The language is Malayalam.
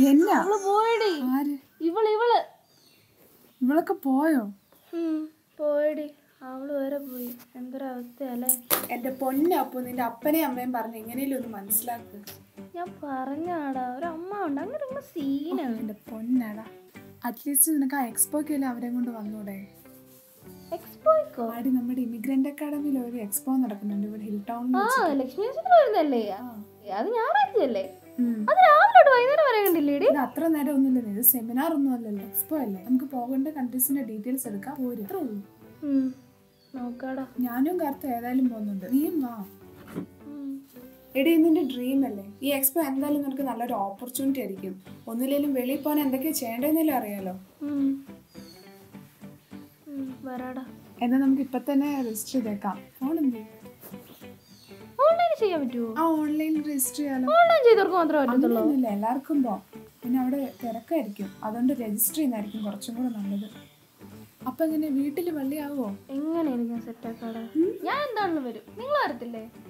എന്നാ അവള് പോയടി ആര് ഇവള് ഇവള് ഇവളൊക്കെ പോയോ ഉം, പോയടി അവള് വരെ പോയി എന്തൊരവസ്ഥയല്ലേ എന്റെ പൊന്നപ്പു നിന്റെ അപ്പനെയും അമ്മയും പറഞ്ഞ് എങ്ങനെയും ഒന്ന് മനസ്സിലാക്ക് ഞാൻ പറഞ്ഞാടാ ഒരു അമ്മ ഉണ്ട് അങ്ങനെ ഉള്ള സീനാണ് എന്റെ പൊന്നടാ അറ്റ്ലീസ്റ്റ് നിനക്ക് ആ എക്സ്പോക്കല്ലേ അവരെ കൊണ്ട് വന്നൂടെ എക്സ്പോയ്ക്കോ ആടി നമ്മുടെ ഇമിഗ്രന്റ് അക്കാഡമിയിൽ ഒരു എക്സ്പോ നടക്കുന്നുണ്ട് ഇവിടെ ഹിൽ ടൗണിൽ ആ ലക്ഷ്മി നക്ഷത്രം വരുന്നല്ലേ അത് ഞായറാഴ്ചയല്ലേ ഉം. അത് രാവിലെ തൊട്ട് വൈകുന്നേരം വരെ കണ്ടില്ലേടി ഇത് അത്ര നേരം ഒന്നുമില്ല ഇത് സെമിനാർ ഒന്നും അല്ലല്ലോ എക്സ്പോ അല്ലേ നമുക്ക് പോകേണ്ട കൺട്രീസിന്റെ ഡീറ്റെയിൽസ് എടുക്കാം പോരും അത്രേ ഉള്ളൂ ഉം, നോക്കാടാ ഞാനും കറുത്ത ഏതായാലും പോകുന്നുണ്ട് നീയും വാ ഉം. എടി നിന്റെ ഡ്രീം അല്ലേ ഈ എക്സ്പോ എന്തായാലും നിനക്ക് നല്ലൊരു ഓപ്പർച്യൂണിറ്റി ആയിരിക്കും ഒന്നിലേലും വെളിയിൽ പോകാൻ എന്തൊക്കെയാ ചെയ്യേണ്ടതെന്നല്ലേ അറിയാലോ ഉം. ഉം, വരാടാ എന്നാൽ നമുക്ക് ഇപ്പൊ തന്നെ രജിസ്റ്റർ ചെയ്തേക്കാം ഫോൺ എന്ത് ഓൺലൈൻ ചെയ്യാൻ പറ്റുമോ ആ ഓൺലൈനിൽ രജിസ്റ്റർ ചെയ്യാലോ ഓൺലൈൻ ചെയ്തവർക്ക് മാത്രമേ പറ്റത്തുള്ളൂ അങ്ങനെയൊന്നുമില്ല എല്ലാവർക്കും പോവാം പിന്നെ അവിടെ തിരക്കായിരിക്കും അതുകൊണ്ട് രജിസ്റ്റർ ചെയ്യുന്നതായിരിക്കും കുറച്ചും കൂടെ നല്ലത് അപ്പൊ എങ്ങനെ വീട്ടിൽ വള്ളിയാവോ എങ്ങനെയായിരിക്കും സെറ്റ് ആക്കാടാ ഞാൻ എന്താണെങ്കിലും വരും നിങ്ങൾ വരത്തില്ലേ